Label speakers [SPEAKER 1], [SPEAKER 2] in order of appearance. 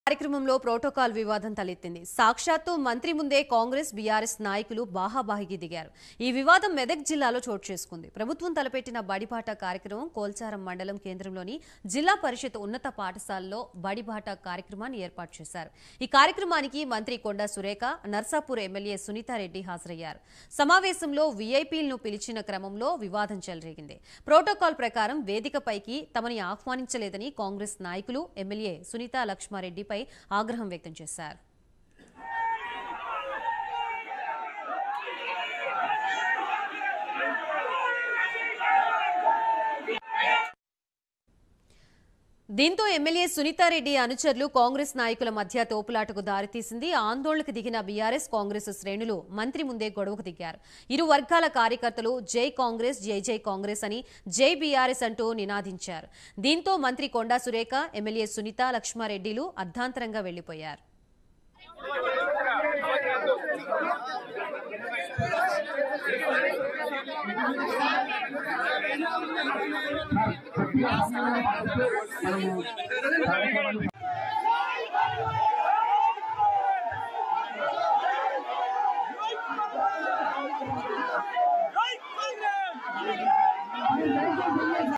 [SPEAKER 1] కార్యక్రమంలో ప్రోటోకాల్ వివాదం తలెత్తింది సాక్షాత్తు మంత్రి ముందే కాంగ్రెస్ బీఆర్ఎస్ నాయకులు బాహాబాహికి దిగారు ఈ వివాదం మెదక్ జిల్లాలో చోటు చేసుకుంది ప్రభుత్వం తలపెట్టిన బడిబాట కార్యక్రమం కోల్చారం మండలం కేంద్రంలోని జిల్లా పరిషత్ ఉన్నత పాఠశాలలో బడిబాట కార్యక్రమాన్ని ఏర్పాటు చేశారు ఈ కార్యక్రమానికి మంత్రి కొండా సురేఖ నర్సాపూర్ ఎమ్మెల్యే సునీతారెడ్డి హాజరయ్యారు సమావేశంలో వీఐపీలను పిలిచిన క్రమంలో వివాదం చెలరేగింది ప్రోటోకాల్ ప్రకారం వేదికపైకి తమని ఆహ్వానించలేదని కాంగ్రెస్ నాయకులు ఎమ్మెల్యే సునీత లక్ష్మారెడ్డిపై ఆగ్రహం వ్యక్తం చేశారు దీంతో ఎమ్మెల్యే సునీతారెడ్డి అనుచరులు కాంగ్రెస్ నాయకుల మధ్య తోపులాటకు దారితీసింది ఆందోళనకు దిగిన బీఆర్ఎస్ కాంగ్రెస్ శ్రేణులు మంత్రి ముందే గొడవకు దిగారు ఇరు వర్గాల కార్యకర్తలు జై కాంగ్రెస్ జై జై కాంగ్రెస్ అని జై బీఆర్ఎస్ అంటూ నినాదించారు దీంతో మంత్రి కొండా సురేఖ ఎమ్మెల్యే సునీత లక్ష్మారెడ్డిలు అర్ధాంతరంగా వెళ్లిపోయారు
[SPEAKER 2] మనము